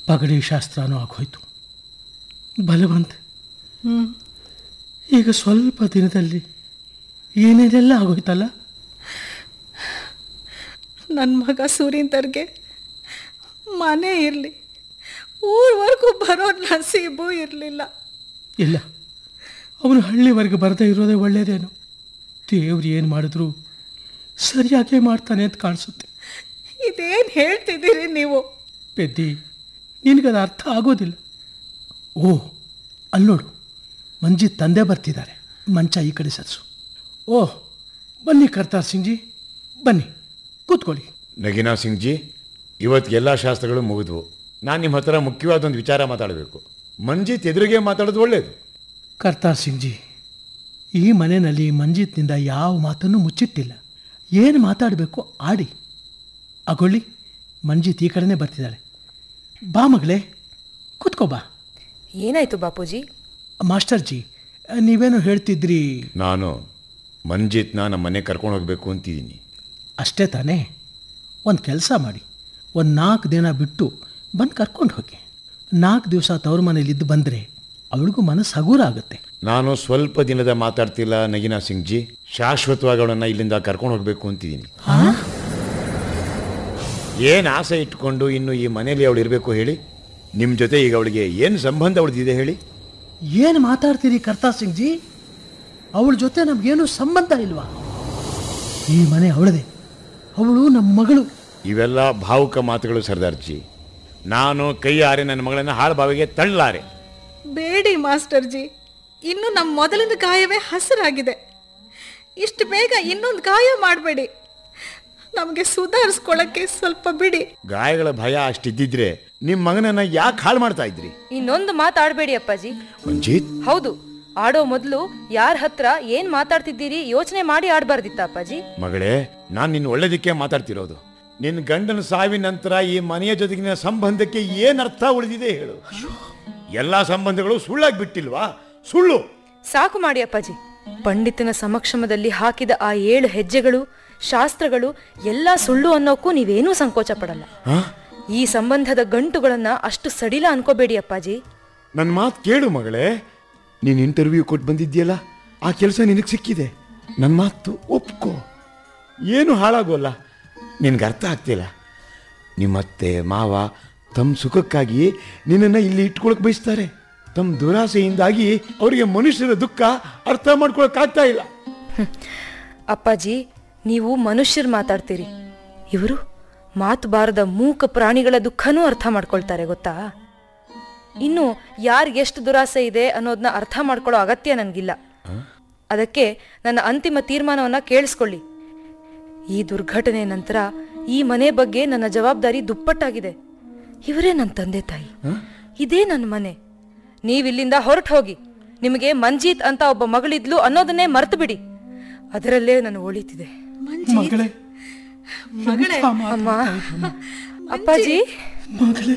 ಪಗಡಿ ಶಾಸ್ತ್ರನೂ ಆಗೋಯ್ತು ಬಲವಂತ ಈಗ ಸ್ವಲ್ಪ ದಿನದಲ್ಲಿ ಏನೇನೆಲ್ಲ ಆಗೋಯ್ತಲ್ಲ ನನ್ನ ಮಗ ಸೂರ್ಯಂತರ್ಗೆ ಮನೆ ಇರಲಿ ಊರ್ವರೆಗೂ ಬರೋ ನಸೀಬು ಇರಲಿಲ್ಲ ಇಲ್ಲ ಅವನು ಹಳ್ಳಿವರೆಗೆ ಬರದೇ ಇರೋದೇ ಒಳ್ಳೆಯದೇನು ದೇವ್ರು ಏನು ಮಾಡಿದ್ರು ಸರಿಯಾಗೇ ಮಾಡ್ತಾನೆ ಅಂತ ಕಾಣಿಸುತ್ತೆ ಇದೇನು ಹೇಳ್ತಿದ್ದೀರಿ ನೀವು ಪೆದ್ದಿ ನಿನಗದು ಅರ್ಥ ಆಗೋದಿಲ್ಲ ಓ ಅಲ್ಲೋಡು ಮಂಜಿ ತಂದೆ ಬರ್ತಿದ್ದಾರೆ ಮಂಚ ಈ ಕಡೆ ಸರಿಸು ಓ ಬನ್ನಿ ಕರ್ತಾರ್ ಸಿಂಗ್ಜಿ ಬನ್ನಿ ಕೂತ್ಕೊಳ್ಳಿ ನಗಿನಾ ಸಿಂಗ್ ಜಿ ಇವತ್ತು ಎಲ್ಲ ಶಾಸ್ತ್ರಗಳು ಮುಗಿದ್ವು ನಾನು ನಿಮ್ಮ ಹತ್ರ ಮುಖ್ಯವಾದ ಒಂದು ವಿಚಾರ ಮಾತಾಡಬೇಕು ಮಂಜಿತ್ ಎದುರಿಗೆ ಮಾತಾಡೋದು ಒಳ್ಳೆಯದು ಕರ್ತಾರ್ ಸಿಂಗ್ಜಿ ಈ ಮನೆಯಲ್ಲಿ ಮಂಜಿತ್ನಿಂದ ಯಾವ ಮಾತನ್ನು ಮುಚ್ಚಿಟ್ಟಿಲ್ಲ ಏನು ಮಾತಾಡಬೇಕು ಆಡಿ ಅಗೊಳ್ಳಿ ಮಂಜಿತ್ ಈ ಕಡೆನೇ ಬರ್ತಿದ್ದಾಳೆ ಬಾ ಮಗಳೇ ಕೂತ್ಕೋ ಬಾ ಏನಾಯ್ತು ಬಾಪೂಜಿ ಮಾಸ್ಟರ್ ಜಿ ನೀವೇನು ಹೇಳ್ತಿದ್ರಿ ನಾನು ಮಂಜಿತ್ನ ನಮ್ಮ ಮನೆ ಕರ್ಕೊಂಡು ಹೋಗಬೇಕು ಅಂತಿದ್ದೀನಿ ಅಷ್ಟೇ ತಾನೇ ಒಂದು ಕೆಲಸ ಮಾಡಿ ಒಂದು ನಾಲ್ಕು ದಿನ ಬಿಟ್ಟು ಬಂದು ಕರ್ಕೊಂಡು ಹೋಗಿ ನಾಲ್ಕು ದಿವಸ ತವ್ರ ಮನೇಲಿದ್ದು ಬಂದರೆ ಅವಳಿಗೂ ಮನಸ್ಸು ಹಗುರ ಆಗುತ್ತೆ ನಾನು ಸ್ವಲ್ಪ ದಿನದ ಮಾತಾಡ್ತಿಲ್ಲ ನಗಿನಾ ಸಿಂಗ್ ಜಿ ಶಾಶ್ವತವಾಗಿ ಅವಳನ್ನ ಇಲ್ಲಿಂದ ಕರ್ಕೊಂಡು ಹೋಗಬೇಕು ಅಂತಿದ್ದೀನಿ ಏನು ಆಸೆ ಇಟ್ಕೊಂಡು ಇನ್ನು ಈ ಮನೆಯಲ್ಲಿ ಅವಳು ಇರಬೇಕು ಹೇಳಿ ನಿಮ್ಮ ಜೊತೆ ಈಗ ಅವಳಿಗೆ ಏನು ಸಂಬಂಧ ಅವಳದಿದೆ ಹೇಳಿ ಏನು ಮಾತಾಡ್ತೀರಿ ಕರ್ತಾ ಸಿಂಗ್ ಜಿ ಅವಳ ಜೊತೆ ನಮಗೇನು ಸಂಬಂಧ ಇಲ್ವಾ ಈ ಮನೆ ಅವಳದೆ ಅವಳು ನಮ್ಮ ಮಗಳು ಇವೆಲ್ಲ ಭಾವುಕ ಮಾತುಗಳು ಸರ್ದಾರ್ ಜಿ ನಾನು ಕೈಯಾರೆ ನನ್ನ ಮಗಳನ್ನ ಹಾಳು ಬಾವಿಗೆ ತಳ್ಳಲಾರೆ ಬೇಡಿ ಮಾಸ್ಟರ್ ಜಿ ಇನ್ನು ನಮ್ಮ ಮೊದಲಿನ ಗಾಯವೇ ಹಸಿರಾಗಿದೆ ಇಷ್ಟು ಬೇಗ ಇನ್ನೊಂದು ಗಾಯ ಮಾಡಬೇಡಿ ನಮಗೆ ಸುಧಾರಿಸ್ಕೊಳ್ಳೋಕ್ಕೆ ಸ್ವಲ್ಪ ಬಿಡಿ ಗಾಯಗಳ ಭಯ ಅಷ್ಟಿದ್ದಿದ್ರೆ ನಿಮ್ಮ ಮಗನನ್ನ ಯಾಕೆ ಹಾಳು ಮಾಡ್ತಾ ಇದ್ರಿ ಇನ್ನೊಂದು ಮಾತಾಡಬೇಡಿ ಅಪ್ಪಾಜಿ ಮಂಜಿತ್ ಹೌದು ಆಡೋ ಮೊದಲು ಯಾರ ಹತ್ರ ಏನ್ ಮಾತಾಡ್ತಿದ್ದೀರಿ ಯೋಚನೆ ಮಾಡಿ ಆಡ್ಬಾರ್ದಿತ್ತ ಅಪ್ಪಾಜಿ ಮಗಳೇ ನಾನು ನಿನ್ನ ಒಳ್ಳೇದಕ್ಕೆ ಮಾತಾಡ್ತಿರೋದು ನಿನ್ನ ಗಂಡನ ಸಾವಿನ ನಂತರ ಈ ಮನೆಯ ಜೊತೆಗಿನ ಸಂಬಂಧಕ್ಕೆ ಏನ್ ಅರ್ಥ ಉಳಿದಿದೆ ಹೇಳು ಎಲ್ಲಾ ಸಂಬಂಧಗಳು ಸುಳ್ಳಾಗಿ ಬಿಟ್ಟಿಲ್ವಾ ಸುಳ್ಳು ಸಾಕು ಮಾಡಿ ಅಪ್ಪಾಜಿ ಪಂಡಿತನ ಸಮಕ್ಷಮದಲ್ಲಿ ಹಾಕಿದ ಆ ಏಳು ಹೆಜ್ಜೆಗಳು ಶಾಸ್ತ್ರಗಳು ಎಲ್ಲ ಸುಳ್ಳು ಅನ್ನೋಕ್ಕೂ ನೀವೇನೂ ಸಂಕೋಚ ಪಡಲ್ಲ ಈ ಸಂಬಂಧದ ಗಂಟುಗಳನ್ನ ಅಷ್ಟು ಸಡಿಲ ಅನ್ಕೋಬೇಡಿ ಅಪ್ಪಾಜಿ ನನ್ನ ಮಾತು ಕೇಳು ಮಗಳೇ ನೀನು ಇಂಟರ್ವ್ಯೂ ಕೊಟ್ಟು ಬಂದಿದ್ಯಲ್ಲ ಆ ಕೆಲಸ ನಿನಗೆ ಸಿಕ್ಕಿದೆ ನನ್ನ ಮಾತು ಒಪ್ಕೋ ಏನು ಹಾಳಾಗೋಲ್ಲ ನಿನಗೆ ಅರ್ಥ ಆಗ್ತಿಲ್ಲ ನಿಮ್ಮತ್ತೆ ಮಾವ ತಮ್ಮ ಸುಖಕ್ಕಾಗಿ ನಿನ್ನನ್ನು ಇಲ್ಲಿ ಇಟ್ಕೊಳಕ್ ಬಯಸ್ತಾರೆ ತಮ್ಮ ದುರಾಸೆಯಿಂದಾಗಿ ಅವರಿಗೆ ಮನುಷ್ಯರ ದುಃಖ ಅರ್ಥ ಮಾಡ್ಕೊಳಕ್ಕಾಗ್ತಾ ಇಲ್ಲ ಅಪ್ಪಾಜಿ ನೀವು ಮನುಷ್ಯರು ಮಾತಾಡ್ತೀರಿ ಇವರು ಮಾತು ಬಾರದ ಮೂಕ ಪ್ರಾಣಿಗಳ ದುಃಖನೂ ಅರ್ಥ ಮಾಡ್ಕೊಳ್ತಾರೆ ಗೊತ್ತಾ ಇನ್ನು ಯಾರಿಗೆಷ್ಟು ದುರಾಸೆ ಇದೆ ಅನ್ನೋದನ್ನ ಅರ್ಥ ಮಾಡ್ಕೊಳ್ಳೋ ಅಗತ್ಯ ನನಗಿಲ್ಲ ಅದಕ್ಕೆ ನನ್ನ ಅಂತಿಮ ತೀರ್ಮಾನವನ್ನ ಕೇಳಿಸ್ಕೊಳ್ಳಿ ಈ ದುರ್ಘಟನೆ ನಂತರ ಈ ಮನೆ ಬಗ್ಗೆ ನನ್ನ ಜವಾಬ್ದಾರಿ ದುಪ್ಪಟ್ಟಾಗಿದೆ ಇವರೇ ನನ್ನ ತಂದೆ ತಾಯಿ ಇದೇ ನನ್ನ ಮನೆ ನೀವಿಲ್ಲಿಂದ ಹೊರಟು ಹೋಗಿ ನಿಮಗೆ ಮಂಜೀತ್ ಅಂತ ಒಬ್ಬ ಮಗಳಿದ್ಲು ಅನ್ನೋದನ್ನೇ ಮರ್ತು ಬಿಡಿ ಅದರಲ್ಲೇ ನಾನು ಒಳಿತಿದೆ ಮಗಳೇ ಮಗಳೇ ಅಮ್ಮ ಅಪ್ಪಾಜಿ ಮಗಳೇ